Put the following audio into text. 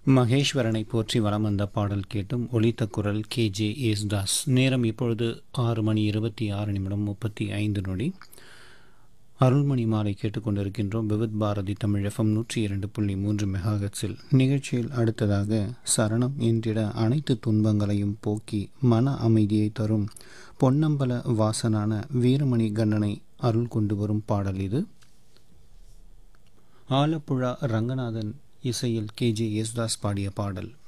மகேஸ்வரனை போற்றி வலம் வந்த பாடல் கேட்டும் ஒலித்த குரல் கே ஜே யேசுதாஸ் நேரம் இப்பொழுது ஆறு மணி இருபத்தி ஆறு நிமிடம் முப்பத்தி ஐந்து நொடி அருள்மணி மாலை கேட்டுக்கொண்டிருக்கின்றோம் விவித் பாரதி தமிழ் எஃப்எம் நூற்றி இரண்டு புள்ளி மூன்று மெகாகட்ஸில் நிகழ்ச்சியில் அடுத்ததாக சரணம் என்றிட அனைத்து துன்பங்களையும் போக்கி மன அமைதியை தரும் பொன்னம்பல வாசனான வீரமணி கண்ணனை அருள் கொண்டு வரும் பாடல் இது ஆலப்புழா ரங்கநாதன் இசையில் கே ஜே யேசுதாஸ் பாடிய பாடல்